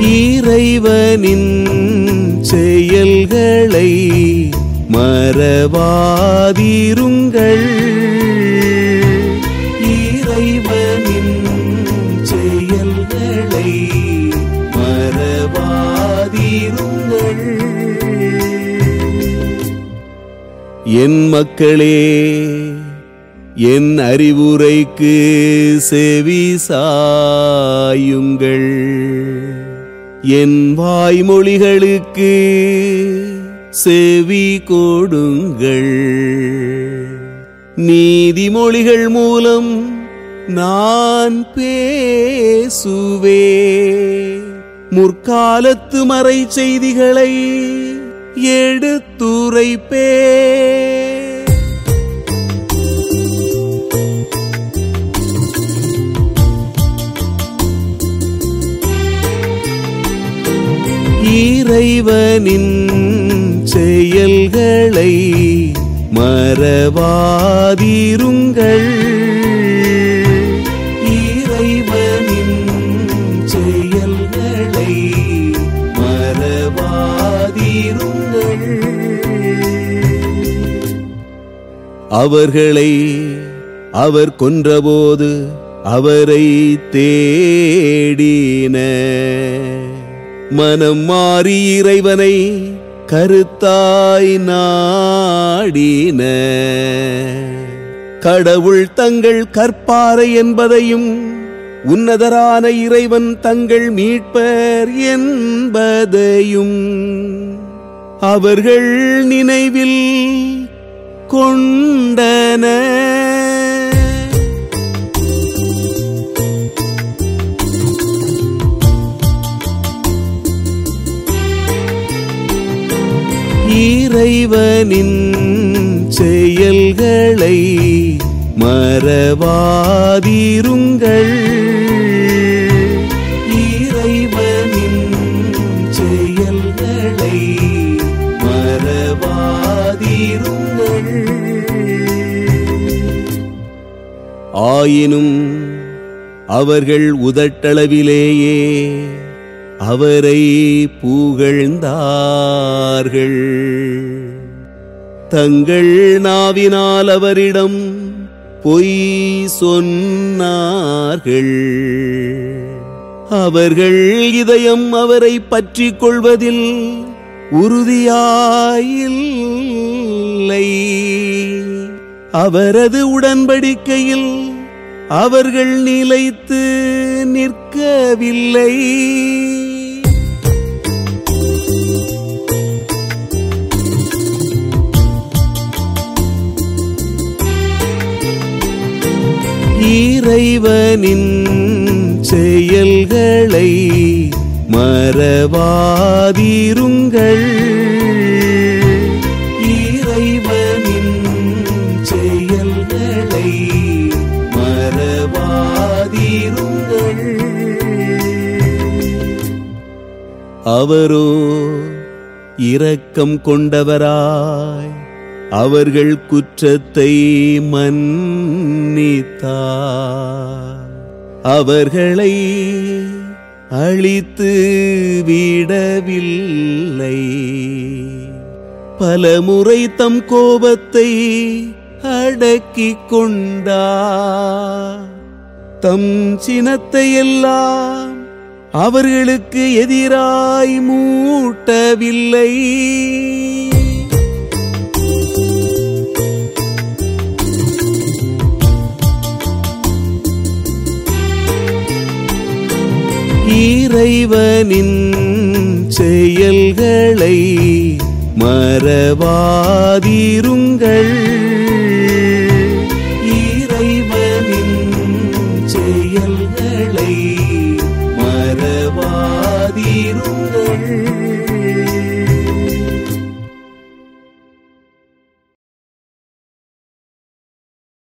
இறைவனின் செயல்களை மறவாதிருங்கள் இறைவனின் செயல்களை மறவாதிருங்கள் என் மக்களே என் அறிவுரைக்கு செவி சாயுங்கள் என் வாய்மொழிகளுக்கு செவி கொடுங்கள் நீதிமொழிகள் மூலம் நான் பேசுவே முற்காலத்து மறை செய்திகளை எடுத்துரைப்பே இறைவனின் செயல்களை மறவாதிருங்கள் இறைவனின் செயல்களை மறவாதிருங்கள் அவர்களை அவர் கொன்றபோது அவரை தேடின மனம் மாறி இறைவனை கருத்தாய் நாடின கடவுள் தங்கள் கற்பாரை என்பதையும் உன்னதரான இறைவன் தங்கள் மீட்பர் என்பதையும் அவர்கள் நினைவில் கொண்டன இறைவனின் செயல்களை மறவாதிருங்கள் இறைவனின் செயல்களை மறவாதிருங்கள் ஆயினும் அவர்கள் உதட்டளவிலேயே அவரை புகழ்ந்தார்கள் தங்கள் நாவினால் அவரிடம் பொய் சொன்னார்கள் அவர்கள் இதயம் அவரை பற்றிக் கொள்வதில் உறுதியாயில்லை அவரது உடன்படிக்கையில் அவர்கள் நிலைத்து நிற்கவில்லை இறைவனின் செயல்களை மறவாதிருங்கள் இறைவனின் செயல்களை மறவாதிருங்கள் அவரோ இரக்கம் கொண்டவராய் அவர்கள் குற்றத்தை மன்னித்தார் அவர்களை அழித்து விடவில்லை பலமுறை தம் கோபத்தை அடக்கிக் கொண்டார் தம் சினத்தை எல்லாம் அவர்களுக்கு எதிராய் மூட்டவில்லை இறைவனின் செயல்களை மறவாதிருங்கள் இறைவனின் செயல்களை மறவாதிருங்கள்